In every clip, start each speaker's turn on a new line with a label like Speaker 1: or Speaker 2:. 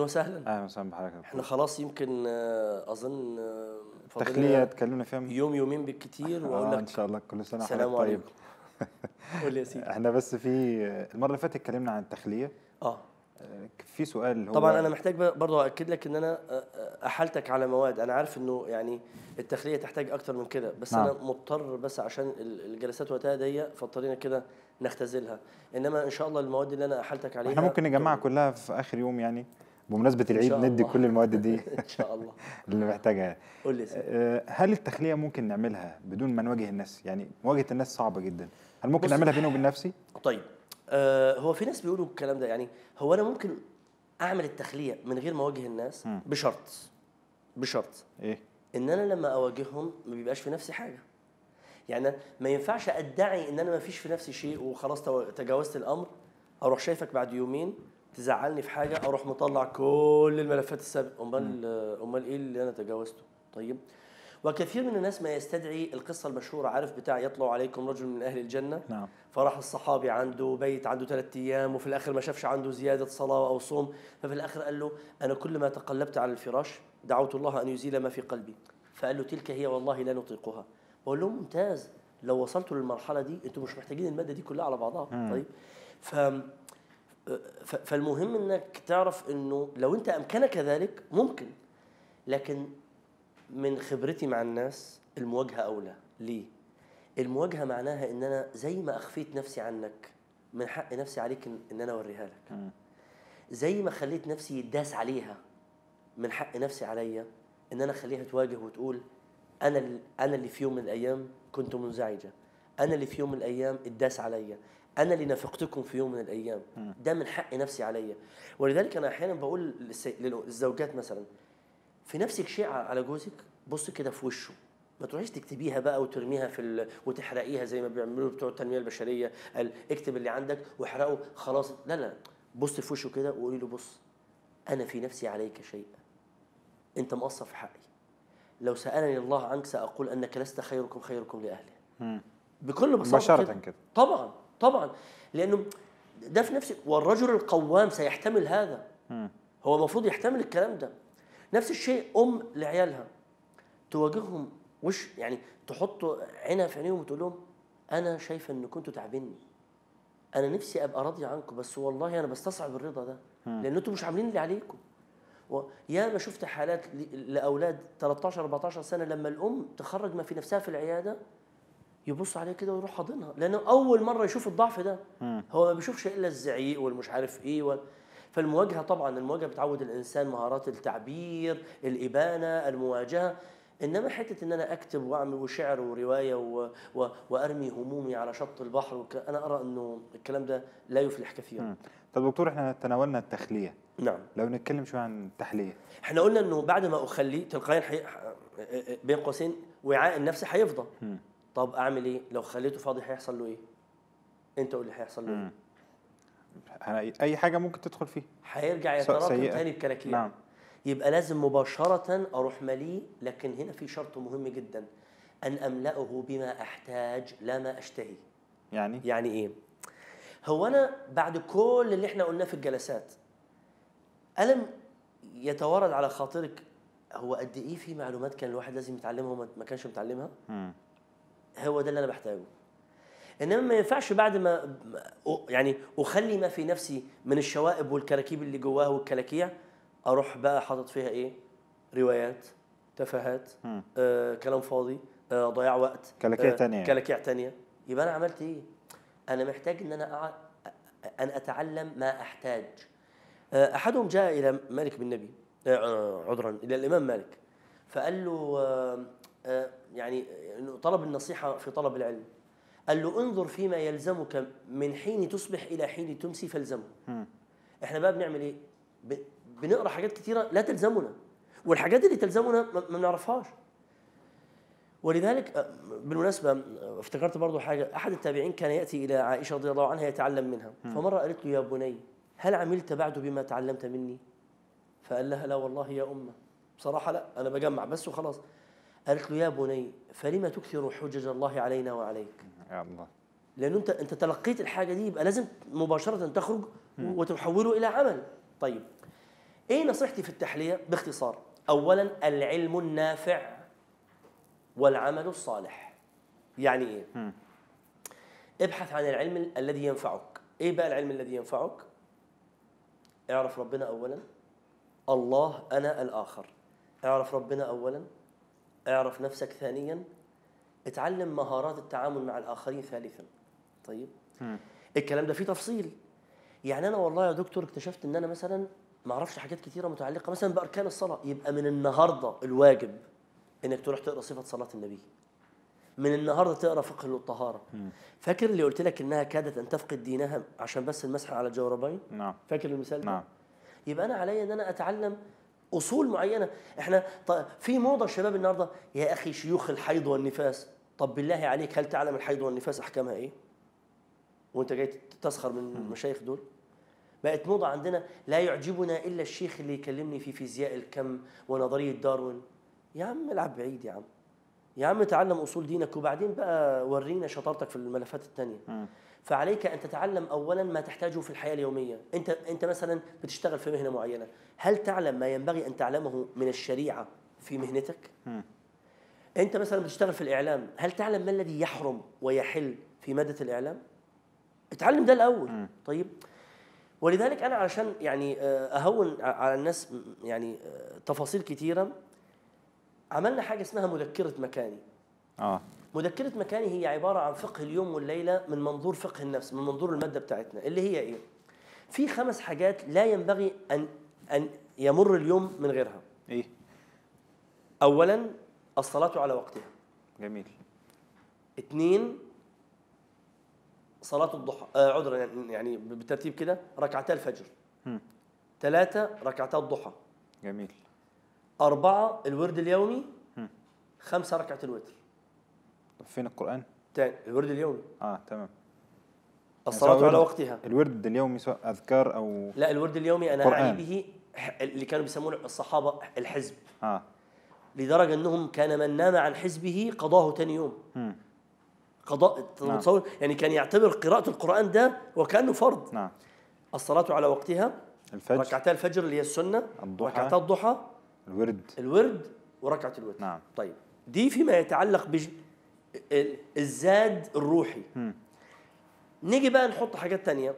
Speaker 1: وسهلا
Speaker 2: اهلا وسهلا بحضرتك يا
Speaker 1: احنا
Speaker 2: دكتور.
Speaker 1: خلاص يمكن آه، اظن آه، فاضل
Speaker 2: تخليه
Speaker 1: لنا
Speaker 2: اتكلمنا فيها من-
Speaker 1: يوم يومين بالكتير
Speaker 2: اه
Speaker 1: واقول
Speaker 2: ان
Speaker 1: لك
Speaker 2: شاء الله كل سنه
Speaker 1: السلام
Speaker 2: وحضرتك طيب
Speaker 1: عليكم قول لي يا سيدي
Speaker 2: احنا بس في المره اللي فاتت اتكلمنا عن التخليه
Speaker 1: اه
Speaker 2: آه، في سؤال هو
Speaker 1: طبعا انا محتاج ب- برضه اكد لك ان انا آه، آه، احالتك على مواد انا عارف انه يعني التخليه تحتاج اكتر من كده بس
Speaker 2: نعم.
Speaker 1: انا مضطر بس عشان ال- الجلسات وقتها ضيق فاضطرينا كده نختزلها انما ان شاء الله المواد اللي انا احالتك عليها
Speaker 2: احنا ممكن نجمعها
Speaker 1: تبقى-
Speaker 2: كلها في اخر يوم يعني بمناسبه
Speaker 1: إن
Speaker 2: العيد
Speaker 1: شاء
Speaker 2: ندي
Speaker 1: الله.
Speaker 2: كل المواد دي
Speaker 1: ان شاء الله
Speaker 2: اللي محتاجها
Speaker 1: قول لي يا سيدي
Speaker 2: آه، هل التخليه ممكن نعملها بدون ما نواجه الناس يعني مواجهه الناس صعبه جدا هل ممكن
Speaker 1: بص-
Speaker 2: نعملها بيني وبين نفسي
Speaker 1: طيب آه هو في ناس بيقولوا الكلام ده يعني هو انا ممكن اعمل التخليه من غير ما اواجه الناس
Speaker 2: مم.
Speaker 1: بشرط بشرط
Speaker 2: ايه
Speaker 1: ان انا لما اواجههم ما بيبقاش في نفسي حاجه يعني ما ينفعش ادعي ان انا ما فيش في نفسي شيء وخلاص تو- تجاوزت الامر اروح شايفك بعد يومين تزعلني في حاجه اروح مطلع كل الملفات السابقه امال امال ايه اللي انا تجاوزته طيب وكثير من الناس ما يستدعي القصه المشهوره عارف بتاع يطلع عليكم رجل من اهل الجنه
Speaker 2: نعم
Speaker 1: فراح الصحابي عنده بيت عنده ثلاثة ايام وفي الاخر ما شافش عنده زياده صلاه او صوم ففي الاخر قال له انا كل ما تقلبت على الفراش دعوت الله ان يزيل ما في قلبي فقال له تلك هي والله لا نطيقها بقول له ممتاز لو وصلتوا للمرحله دي انتوا مش محتاجين الماده دي كلها على بعضها
Speaker 2: مم.
Speaker 1: طيب ف ف- فالمهم انك تعرف انه لو انت امكنك ذلك ممكن لكن من خبرتي مع الناس المواجهه اولى ليه المواجهه معناها ان انا زي ما اخفيت نفسي عنك من حق نفسي عليك ان إن انا اوريها لك
Speaker 2: مم.
Speaker 1: زي ما خليت نفسي يداس عليها من حق نفسي عليا ان انا اخليها تواجه وتقول انا ال- انا اللي في يوم من الايام كنت منزعجه انا اللي في يوم من الايام اتداس عليا انا اللي نافقتكم في يوم من الايام ده من حق نفسي عليا ولذلك انا احيانا بقول للس- للزوجات مثلا في نفسك شيء على جوزك بص كده في وشه ما تروحيش تكتبيها بقى وترميها في ال... وتحرقيها زي ما بيعملوا بتوع التنميه البشريه قال اكتب اللي عندك واحرقه خلاص لا لا بص في وشه كده وقولي له بص انا في نفسي عليك شيء انت مقصر في حقي لو سالني الله عنك ساقول انك لست خيركم خيركم لاهله
Speaker 2: مم.
Speaker 1: بكل بساطه
Speaker 2: مباشره
Speaker 1: كده.
Speaker 2: كده
Speaker 1: طبعا طبعا لانه ده في نفس والرجل القوام سيحتمل هذا
Speaker 2: مم.
Speaker 1: هو المفروض يحتمل الكلام ده نفس الشيء ام لعيالها تواجههم وش يعني تحط عينها في عينيهم وتقول لهم انا شايفه ان كنتوا تعبني انا نفسي ابقى راضي عنكم بس والله انا بستصعب الرضا ده لان انتوا مش عاملين اللي عليكم يا ما شفت حالات ل- لاولاد 13 14 سنه لما الام تخرج ما في نفسها في العياده يبص عليها كده ويروح حاضنها لانه اول مره يشوف الضعف ده
Speaker 2: مم.
Speaker 1: هو ما بيشوفش الا الزعيق والمش عارف ايه وال... فالمواجهه طبعا المواجهه بتعود الانسان مهارات التعبير الابانه المواجهه انما حته ان انا اكتب واعمل وشعر وروايه و... و... وارمي همومي على شط البحر وك... انا ارى انه الكلام ده لا يفلح كثيرا
Speaker 2: مم. طب دكتور احنا تناولنا التخليه
Speaker 1: نعم
Speaker 2: لو نتكلم شويه عن التحليه
Speaker 1: احنا قلنا انه بعد ما اخليه تلقائيا حي... بين قوسين وعاء النفس هيفضى
Speaker 2: مم.
Speaker 1: طب اعمل ايه لو خليته فاضي هيحصل له ايه انت قول لي هيحصل له
Speaker 2: مم.
Speaker 1: ايه
Speaker 2: أنا- اي حاجه ممكن تدخل فيه
Speaker 1: هيرجع
Speaker 2: سواء
Speaker 1: يتراكم
Speaker 2: سيئة.
Speaker 1: تاني بكراكيع
Speaker 2: نعم
Speaker 1: يبقى لازم مباشرة أروح مليه لكن هنا في شرط مهم جدا أن أملأه بما أحتاج لا ما أشتهي
Speaker 2: يعني
Speaker 1: يعني إيه؟ هو أنا بعد كل اللي إحنا قلناه في الجلسات ألم يتوارد على خاطرك هو قد إيه في معلومات كان الواحد لازم يتعلمها وما ما كانش متعلمها؟
Speaker 2: مم.
Speaker 1: هو ده اللي انا بحتاجه انما ما ينفعش بعد ما ما- أ- يعني اخلي ما في نفسي من الشوائب والكراكيب اللي جواها والكلاكيع اروح بقى حاطط فيها ايه روايات تفاهات
Speaker 2: مم.
Speaker 1: آه، كلام فاضي آه، ضياع وقت
Speaker 2: كلاكيع
Speaker 1: آه،
Speaker 2: تانية يعني.
Speaker 1: كلاكيع تانية يبقى انا عملت ايه انا محتاج ان انا أع- ان اتعلم ما احتاج آه، احدهم جاء الى مالك بن نبي آه، عذرا الى الامام مالك فقال له آه، آه، يعني إنه طلب النصيحه في طلب العلم قال له انظر فيما يلزمك من حين تصبح الى حين تمسي فالزمه
Speaker 2: مم.
Speaker 1: احنا بقى بنعمل ايه ب- بنقرا حاجات كتيره لا تلزمنا والحاجات اللي تلزمنا ما ما بنعرفهاش ولذلك آه، بالمناسبه آه، افتكرت برضو حاجه احد التابعين كان ياتي الى عائشه رضي الله عنها يتعلم منها فمره قالت له يا بني هل عملت بعد بما تعلمت مني فقال لها لا والله يا امه بصراحه لا انا بجمع بس وخلاص قالت له يا بني فلما تكثر حجج الله علينا وعليك
Speaker 2: يا الله
Speaker 1: لانه انت انت تلقيت الحاجه دي يبقى لازم مباشره تخرج وتحوله الى عمل طيب ايه نصيحتي في التحليه باختصار اولا العلم النافع والعمل الصالح يعني ايه
Speaker 2: مم.
Speaker 1: ابحث عن العلم ال- الذي ينفعك ايه بقى العلم الذي ينفعك اعرف ربنا اولا الله انا الاخر اعرف ربنا اولا اعرف نفسك ثانيا اتعلم مهارات التعامل مع الاخرين ثالثا طيب
Speaker 2: مم.
Speaker 1: الكلام ده فيه تفصيل يعني انا والله يا دكتور اكتشفت ان انا مثلا ما اعرفش حاجات كتيره متعلقه مثلا باركان الصلاه يبقى من النهارده الواجب انك تروح تقرا صفه صلاه النبي من النهارده تقرا فقه الطهاره فاكر اللي قلت لك انها كادت ان تفقد دينها عشان بس المسح على الجوربين
Speaker 2: نعم
Speaker 1: فاكر المثال ده
Speaker 2: نعم
Speaker 1: يبقى انا عليا ان انا اتعلم اصول معينه احنا ط- في موضه الشباب النهارده يا اخي شيوخ الحيض والنفاس طب بالله عليك هل تعلم الحيض والنفاس احكامها ايه وانت جاي تسخر من المشايخ دول بقت موضه عندنا لا يعجبنا الا الشيخ اللي يكلمني في فيزياء الكم ونظريه داروين يا عم العب بعيد يا عم يا عم تعلم اصول دينك وبعدين بقى ورينا شطارتك في الملفات الثانيه
Speaker 2: مم.
Speaker 1: فعليك ان تتعلم اولا ما تحتاجه في الحياه اليوميه انت انت مثلا بتشتغل في مهنه معينه هل تعلم ما ينبغي ان تعلمه من الشريعه في مهنتك
Speaker 2: مم.
Speaker 1: انت مثلا بتشتغل في الاعلام هل تعلم ما الذي يحرم ويحل في ماده الاعلام اتعلم ده الاول
Speaker 2: مم.
Speaker 1: طيب ولذلك انا علشان يعني آه، اهون ع- على الناس م- يعني آه، تفاصيل كتيره عملنا حاجه اسمها مذكره مكاني
Speaker 2: اه
Speaker 1: مذكرة مكاني هي عبارة عن فقه اليوم والليلة من منظور فقه النفس من منظور المادة بتاعتنا اللي هي إيه؟ في خمس حاجات لا ينبغي أن أن يمر اليوم من غيرها
Speaker 2: ايه
Speaker 1: أولا الصلاة على وقتها
Speaker 2: جميل
Speaker 1: اثنين صلاة الضحى آه عذرا يعني- يعني بالترتيب كده ركعتا الفجر
Speaker 2: مم.
Speaker 1: ثلاثة ركعتا الضحى
Speaker 2: جميل
Speaker 1: أربعة الورد اليومي
Speaker 2: مم.
Speaker 1: خمسة ركعة الوتر
Speaker 2: طب فين القرآن؟
Speaker 1: تاني الورد اليومي
Speaker 2: اه تمام
Speaker 1: الصلاة
Speaker 2: سواء
Speaker 1: على
Speaker 2: ورد-
Speaker 1: وقتها
Speaker 2: الورد اليومي سواء اذكار او
Speaker 1: لا الورد اليومي انا
Speaker 2: قرآن.
Speaker 1: اعني به ح- اللي كانوا بيسمونه الصحابه الحزب
Speaker 2: اه
Speaker 1: لدرجه انهم كان من نام عن حزبه قضاه ثاني يوم
Speaker 2: مم.
Speaker 1: قضاء
Speaker 2: نعم.
Speaker 1: تصور يعني كان يعتبر قراءه القران ده وكانه فرض
Speaker 2: نعم
Speaker 1: الصلاه على وقتها
Speaker 2: الفجر
Speaker 1: ركعتا الفجر اللي هي السنه
Speaker 2: الضحى.
Speaker 1: ركعتا الضحى
Speaker 2: الورد
Speaker 1: الورد وركعه الوتر
Speaker 2: نعم
Speaker 1: طيب دي فيما يتعلق بالزاد الروحي
Speaker 2: مم.
Speaker 1: نيجي بقى نحط حاجات تانية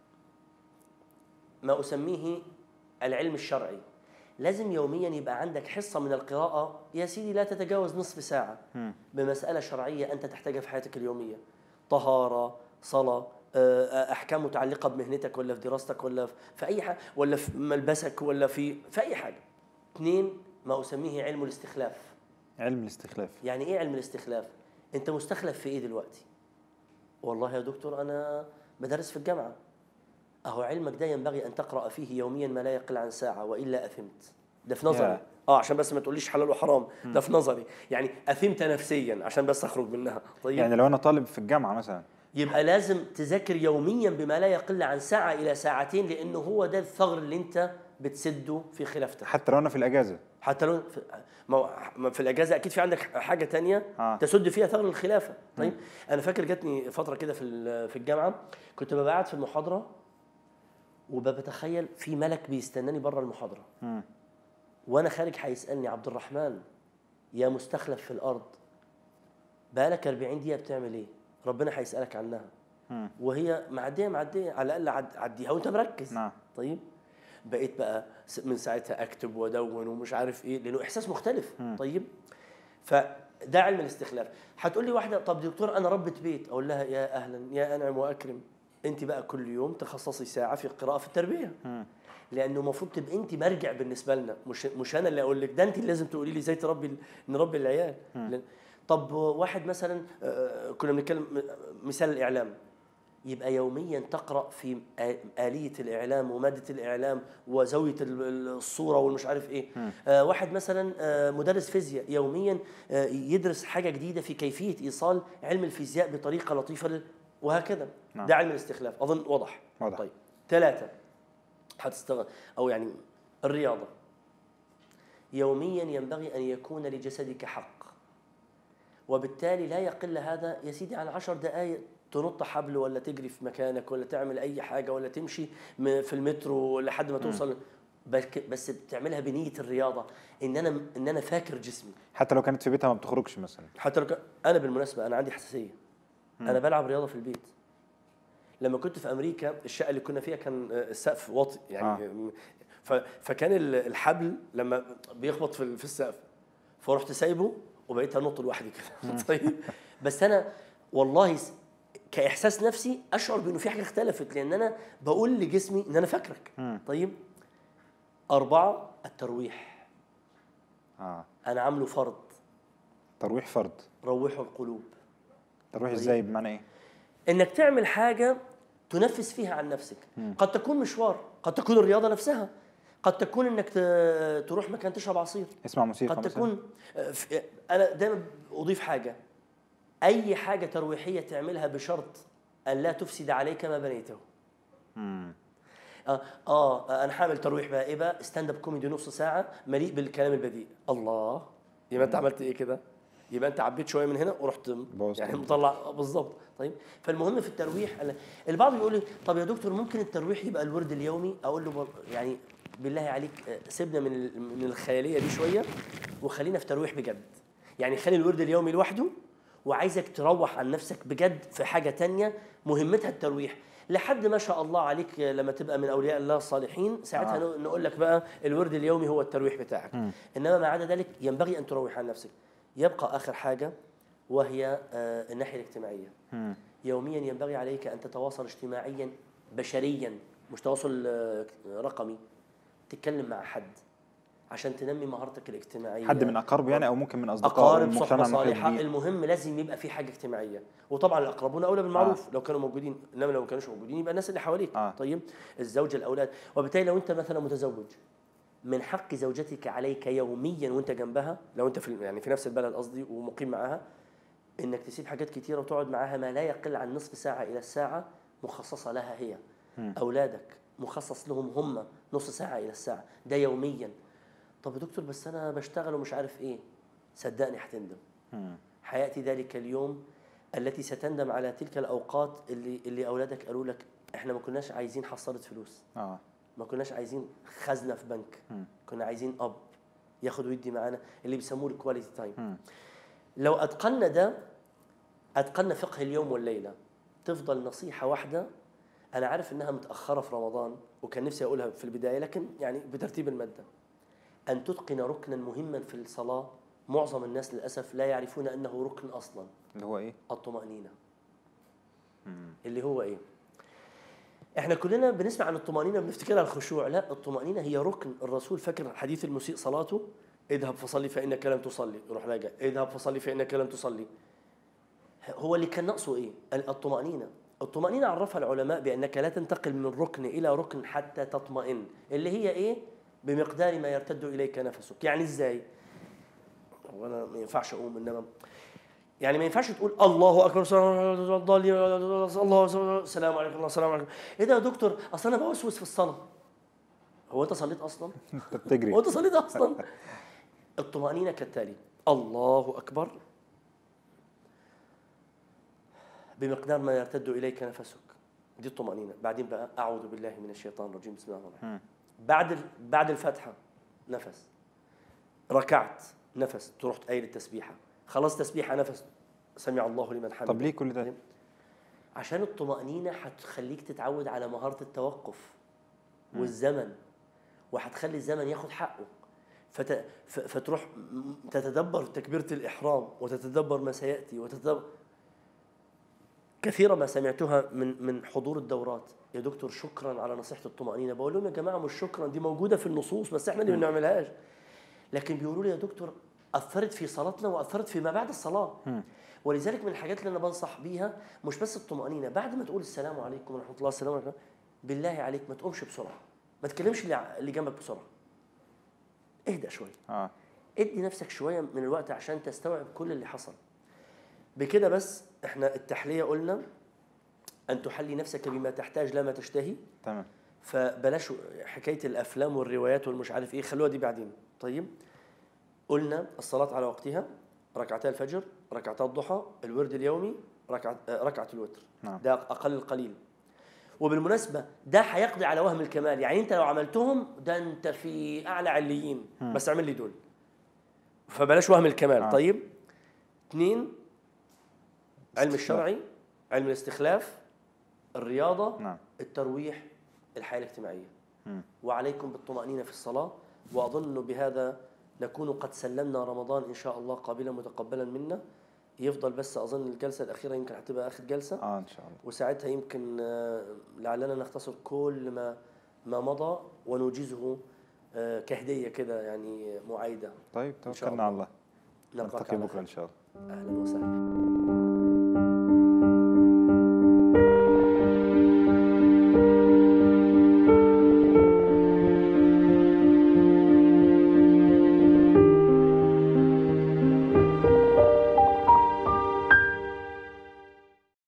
Speaker 1: ما أسميه العلم الشرعي لازم يوميا يبقى عندك حصة من القراءة يا سيدي لا تتجاوز نصف ساعة
Speaker 2: مم.
Speaker 1: بمسألة شرعية أنت تحتاجها في حياتك اليومية طهارة صلاة آه، أحكام متعلقة بمهنتك ولا في دراستك ولا في- في أي حاجة ولا في ملبسك ولا في في أي حاجة اثنين ما أسميه علم الاستخلاف
Speaker 2: علم الاستخلاف
Speaker 1: يعني ايه علم الاستخلاف انت مستخلف في ايه دلوقتي والله يا دكتور انا بدرس في الجامعه اهو علمك ده ينبغي ان تقرا فيه يوميا ما لا يقل عن ساعه والا اثمت ده في نظري
Speaker 2: يا.
Speaker 1: اه عشان بس ما تقوليش حلال وحرام ده في نظري يعني اثمت نفسيا عشان بس اخرج منها طيب
Speaker 2: يعني لو انا طالب في الجامعه مثلا
Speaker 1: يبقى لازم تذاكر يوميا بما لا يقل عن ساعه الى ساعتين لانه هو ده الثغر اللي انت بتسده في خلافتك
Speaker 2: حتى لو انا في الاجازه
Speaker 1: حتى لو في, ما هو- ما في الاجازه اكيد في عندك حاجه تانية
Speaker 2: آه.
Speaker 1: تسد فيها ثغر الخلافه طيب انا فاكر جاتني فتره كده في ال- في الجامعه كنت ببقى قاعد في المحاضره وبتخيل في ملك بيستناني بره المحاضره
Speaker 2: مم.
Speaker 1: وانا خارج هيسالني عبد الرحمن يا مستخلف في الارض بقالك 40 دقيقه بتعمل ايه ربنا هيسالك عنها
Speaker 2: مم.
Speaker 1: وهي معديه معديه على الاقل عد- عديها وانت مركز
Speaker 2: نعم
Speaker 1: طيب بقيت بقى س- من ساعتها اكتب وادون ومش عارف ايه لانه احساس مختلف
Speaker 2: مم.
Speaker 1: طيب فده علم الاستخلاف هتقول لي واحده طب دكتور انا ربة بيت اقول لها يا اهلا يا انعم واكرم انت بقى كل يوم تخصصي ساعه في القراءه في التربيه
Speaker 2: مم.
Speaker 1: لانه المفروض تبقى انت مرجع بالنسبه لنا مش مش انا اللي اقول لك ده انت اللي لازم تقولي لي ازاي تربي ال- نربي العيال لأن- طب واحد مثلا آه، كنا بنتكلم م- مثال الاعلام يبقى يوميا تقرا في آ- اليه الاعلام وماده الاعلام وزاويه ال- ال- الصوره والمش عارف ايه آه واحد مثلا آه مدرس فيزياء يوميا آه يدرس حاجه جديده في كيفيه ايصال علم الفيزياء بطريقه لطيفه لل- وهكذا
Speaker 2: نعم.
Speaker 1: ده علم الاستخلاف اظن واضح
Speaker 2: واضح.
Speaker 1: طيب ثلاثه هتستغل او يعني الرياضه يوميا ينبغي ان يكون لجسدك حق وبالتالي لا يقل هذا يا سيدي عن عشر دقائق تنط حبل ولا تجري في مكانك ولا تعمل اي حاجه ولا تمشي م- في المترو لحد ما توصل بس بس بتعملها بنيه الرياضه ان انا ان انا فاكر جسمي
Speaker 2: حتى لو كانت في بيتها ما بتخرجش مثلا
Speaker 1: حتى لو كان انا بالمناسبه انا عندي حساسيه انا بلعب رياضه في البيت لما كنت في امريكا الشقه اللي كنا فيها كان آه، السقف واطي يعني آه. ف... فكان ال- الحبل لما بيخبط في ال- في السقف فرحت سايبه وبقيت انط لوحدي كده طيب بس انا والله س- كاحساس نفسي اشعر بانه في حاجه اختلفت لان انا بقول لجسمي ان انا فاكرك طيب اربعه الترويح
Speaker 2: اه
Speaker 1: انا عامله فرض
Speaker 2: ترويح فرض
Speaker 1: روحوا القلوب
Speaker 2: ترويح
Speaker 1: طيب.
Speaker 2: ازاي بمعنى ايه
Speaker 1: انك تعمل حاجه تنفس فيها عن نفسك قد تكون مشوار قد تكون الرياضه نفسها قد تكون انك ت- تروح مكان تشرب عصير
Speaker 2: اسمع موسيقى
Speaker 1: قد
Speaker 2: مثلا
Speaker 1: تكون آه، في- انا دايما اضيف حاجه اي حاجه ترويحيه تعملها بشرط ان لا تفسد عليك ما بنيته
Speaker 2: مم.
Speaker 1: آه, اه انا حامل ترويح بقى ايه بقى ستاند اب كوميدي نص ساعه مليء بالكلام البذيء الله يبقى انت عملت ايه كده يبقى انت عبيت شويه من هنا ورحت
Speaker 2: بوظت
Speaker 1: يعني
Speaker 2: الدنيا.
Speaker 1: مطلع آه، بالظبط طيب فالمهم في الترويح أنا- البعض يقول لي طب يا دكتور ممكن الترويح يبقى الورد اليومي اقول له بر- يعني بالله عليك آه، سيبنا من ال- من الخياليه دي شويه وخلينا في ترويح بجد يعني خلي الورد اليومي لوحده وعايزك تروح عن نفسك بجد في حاجه تانية مهمتها الترويح لحد ما شاء الله عليك لما تبقى من اولياء الله الصالحين ساعتها
Speaker 2: آه.
Speaker 1: آه. نقول لك بقى الورد اليومي هو الترويح بتاعك انما ما عدا ذلك ينبغي ان تروح عن نفسك يبقى اخر حاجه وهي آه، الناحيه الاجتماعيه
Speaker 2: مم.
Speaker 1: يوميا ينبغي عليك ان تتواصل اجتماعيا بشريا مش تواصل آه، رقمي تتكلم مع حد عشان تنمي مهارتك الاجتماعيه
Speaker 2: حد من اقاربه يعني او ممكن من اصدقائه
Speaker 1: اقارب صحبه
Speaker 2: المجتمع المحيط
Speaker 1: صالحه
Speaker 2: بيه
Speaker 1: المهم لازم يبقى في حاجه اجتماعيه وطبعا الاقربون اولى بالمعروف آه. لو كانوا موجودين انما لو ما كانوش موجودين يبقى الناس اللي حواليك
Speaker 2: آه.
Speaker 1: طيب الزوجه الاولاد وبالتالي لو انت مثلا متزوج من حق زوجتك عليك يوميا وانت جنبها لو انت في يعني في نفس البلد قصدي ومقيم معاها انك تسيب حاجات كتيره وتقعد معاها ما لا يقل عن نصف ساعه الى الساعه مخصصه لها هي اولادك مخصص لهم هم نص ساعه الى الساعه ده يوميا طب يا دكتور بس انا بشتغل ومش عارف ايه صدقني هتندم
Speaker 2: مم.
Speaker 1: حياتي ذلك اليوم التي ستندم على تلك الاوقات اللي اللي اولادك قالوا لك احنا ما كناش عايزين حصاله فلوس
Speaker 2: اه
Speaker 1: ما كناش عايزين خزنه في بنك
Speaker 2: مم.
Speaker 1: كنا عايزين اب ياخد ويدي معانا اللي بيسموه الكواليتي تايم
Speaker 2: مم.
Speaker 1: لو اتقنا ده اتقنا فقه اليوم والليله تفضل نصيحه واحده انا عارف انها متاخره في رمضان وكان نفسي اقولها في البدايه لكن يعني بترتيب الماده ان تتقن ركنا مهما في الصلاه معظم الناس للاسف لا يعرفون انه ركن اصلا
Speaker 2: اللي هو ايه
Speaker 1: الطمانينه
Speaker 2: مم.
Speaker 1: اللي هو ايه احنا كلنا بنسمع عن الطمانينه بنفتكرها الخشوع لا الطمانينه هي ركن الرسول فاكر حديث المسيء صلاته اذهب فصلي فانك لم تصلي يروح راجع اذهب فصلي فانك لم تصلي هو اللي كان ناقصه ايه الطمانينه الطمانينه عرفها العلماء بانك لا تنتقل من ركن الى ركن حتى تطمئن اللي هي ايه بمقدار ما يرتد اليك نفسك يعني ازاي هو انا ما ينفعش اقوم انما يعني ما ينفعش تقول الله اكبر الضالين الله السلام عليكم السلام عليكم ايه ده يا دكتور اصل انا بوسوس في الصلاه هو انت صليت اصلا
Speaker 2: انت بتجري
Speaker 1: هو انت صليت اصلا الطمانينه كالتالي الله اكبر بمقدار ما يرتد اليك نفسك دي الطمانينه بعدين بقى اعوذ بالله من الشيطان الرجيم بسم الله الرحمن الرحيم بعد ال- بعد الفاتحه نفس ركعت نفس تروح قايل التسبيحه خلاص تسبيحه نفس سمع الله لمن حمده
Speaker 2: طب ليه كل ده
Speaker 1: عشان الطمأنينة هتخليك تتعود على مهارة التوقف والزمن وهتخلي الزمن ياخد حقه فت... ف... فتروح م- تتدبر تكبيرة الإحرام وتتدبر ما سيأتي وتتدبر كثيرا ما سمعتها من من حضور الدورات يا دكتور شكرا على نصيحة الطمأنينة بقول لهم يا جماعة مش شكرا دي موجودة في النصوص بس احنا اللي ما بنعملهاش لكن بيقولوا لي يا دكتور أثرت في صلاتنا وأثرت فيما بعد الصلاة ولذلك من الحاجات اللي انا بنصح بيها مش بس الطمأنينة بعد ما تقول السلام عليكم ورحمة الله السلام عليكم بالله عليك ما تقومش بسرعة ما تكلمش اللي ع- اللي جنبك بسرعة اهدأ شوية
Speaker 2: اه
Speaker 1: ادي نفسك شوية من الوقت عشان تستوعب كل اللي حصل بكده بس احنا التحلية قلنا أن تحلي نفسك بما تحتاج لا ما تشتهي
Speaker 2: تمام
Speaker 1: فبلاش حكايه الافلام والروايات والمش عارف ايه خلوها دي بعدين طيب قلنا الصلاه على وقتها ركعتا الفجر ركعتا الضحى الورد اليومي ركعه آه، ركعه الوتر
Speaker 2: نعم.
Speaker 1: ده اقل القليل وبالمناسبه ده هيقضي على وهم الكمال يعني انت لو عملتهم ده انت في اعلى عليين بس اعمل لي دول فبلاش وهم الكمال
Speaker 2: آه.
Speaker 1: طيب اثنين علم
Speaker 2: استخلاف.
Speaker 1: الشرعي علم الاستخلاف الرياضه
Speaker 2: نعم
Speaker 1: الترويح الحياه الاجتماعيه
Speaker 2: مم.
Speaker 1: وعليكم بالطمأنينة في الصلاة وأظن بهذا نكون قد سلمنا رمضان إن شاء الله قابلا متقبلا منا يفضل بس أظن الجلسة الأخيرة يمكن هتبقى آخر جلسة
Speaker 2: اه ان شاء الله
Speaker 1: وساعتها يمكن آه، لعلنا نختصر كل ما ما مضى ونوجزه آه، كهدية كده يعني معايدة
Speaker 2: طيب
Speaker 1: إن شاء
Speaker 2: توكلنا على الله
Speaker 1: نلقاك
Speaker 2: نلتقي
Speaker 1: على
Speaker 2: بكره ان
Speaker 1: خير
Speaker 2: شاء الله
Speaker 1: أهلا وسهلا